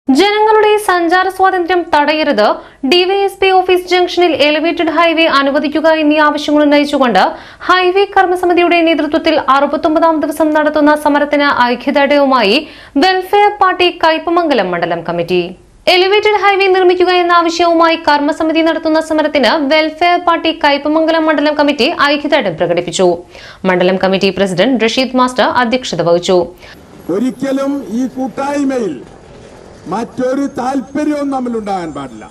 ജനങ്ങളുടെ സഞ്ചാര സ്വാതന്ത്ര്യം തടയരുത് ഡിവൈഎസ്പി ഓഫീസ് ജംഗ്ഷനിൽ എലിവേറ്റഡ് ഹൈവേ അനുവദിക്കുക എന്നീ ആവശ്യങ്ങൾ ഉന്നയിച്ചുകൊണ്ട് ഹൈവേ കർമ്മസമിതിയുടെ നേതൃത്വത്തിൽ അറുപത്തൊമ്പതാം ദിവസം നടത്തുന്ന സമരത്തിന് ഐക്യദാർഢ്യവുമായി വെൽഫെയർ പാർട്ടി കയ്പമംഗലം മണ്ഡലം കമ്മിറ്റി എലിവേറ്റഡ് ഹൈവേ നിർമ്മിക്കുക എന്ന ആവശ്യവുമായി കർമ്മസമിതി നടത്തുന്ന സമരത്തിന് വെൽഫെയർ പാർട്ടി കയ്പമംഗലം മണ്ഡലം കമ്മിറ്റി ഐക്യദാർഢ്യം പ്രകടിപ്പിച്ചു മണ്ഡലം കമ്മിറ്റി പ്രസിഡന്റ് റഷീദ് മാസ്റ്റർ അധ്യക്ഷത വഹിച്ചു ഒരിക്കലും ഈ കൂട്ടായ്മയിൽ മറ്റൊരു താല്പര്യവും നമ്മളുണ്ടാകാൻ പാടില്ല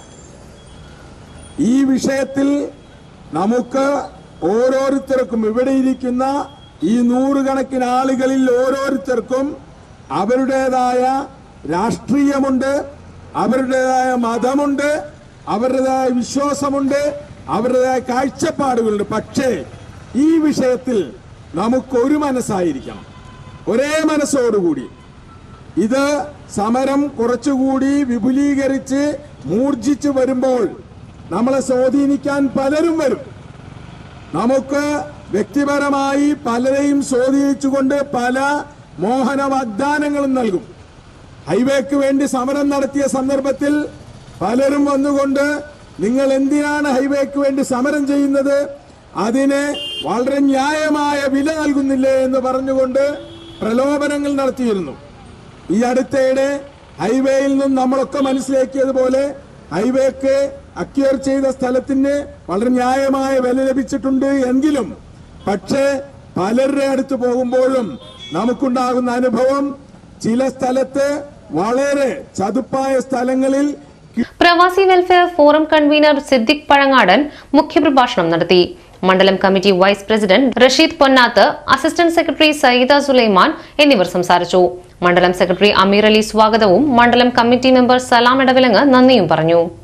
ഈ വിഷയത്തിൽ നമുക്ക് ഓരോരുത്തർക്കും ഇവിടെ ഇരിക്കുന്ന ഈ നൂറുകണക്കിന് ആളുകളിൽ ഓരോരുത്തർക്കും അവരുടേതായ രാഷ്ട്രീയമുണ്ട് അവരുടേതായ മതമുണ്ട് അവരുടേതായ വിശ്വാസമുണ്ട് അവരുടേതായ കാഴ്ചപ്പാടുകളുണ്ട് പക്ഷേ ഈ വിഷയത്തിൽ നമുക്കൊരു മനസ്സായിരിക്കണം ഒരേ മനസ്സോടുകൂടി ഇത് സമരം കുറച്ചുകൂടി വിപുലീകരിച്ച് മൂർജിച്ച് വരുമ്പോൾ നമ്മളെ സ്വാധീനിക്കാൻ പലരും വരും നമുക്ക് വ്യക്തിപരമായി പലരെയും സ്വാധീനിച്ചുകൊണ്ട് പല മോഹന വാഗ്ദാനങ്ങളും നൽകും ഹൈവേക്ക് വേണ്ടി സമരം നടത്തിയ സന്ദർഭത്തിൽ പലരും വന്നുകൊണ്ട് നിങ്ങൾ എന്തിനാണ് ഹൈവേക്ക് വേണ്ടി സമരം ചെയ്യുന്നത് അതിന് വളരെ ന്യായമായ വില നൽകുന്നില്ലേ എന്ന് പറഞ്ഞുകൊണ്ട് പ്രലോഭനങ്ങൾ നടത്തിയിരുന്നു ഈ അടുത്തയിടെ ഹൈവേയിൽ നിന്നും നമ്മളൊക്കെ മനസ്സിലാക്കിയതുപോലെ ഹൈവേക്ക് അക്വയർ ചെയ്ത സ്ഥലത്തിന് വളരെ ന്യായമായ വില ലഭിച്ചിട്ടുണ്ട് എങ്കിലും പക്ഷേ പലരുടെ അടുത്ത് പോകുമ്പോഴും നമുക്കുണ്ടാകുന്ന അനുഭവം ചില സ്ഥലത്ത് വളരെ ചതുപ്പായ സ്ഥലങ്ങളിൽ Pravasi welfare forum convener Siddique Pazhangadan മുഖ്യപ്രഭാഷണം നടത്തി മണ്ഡലം committee vice president Rasheed Ponnath assistant secretary Sayyida Sulaiman എന്നിവർ സംസാരിച്ചു മണ്ഡലം സെക്രട്ടറി അമീർ അലി സ്വാഗതവും മണ്ഡലം കമ്മിറ്റി മെമ്പർ സലാം ഇടവിലങ്ങ് നന്ദിയും പറഞ്ഞു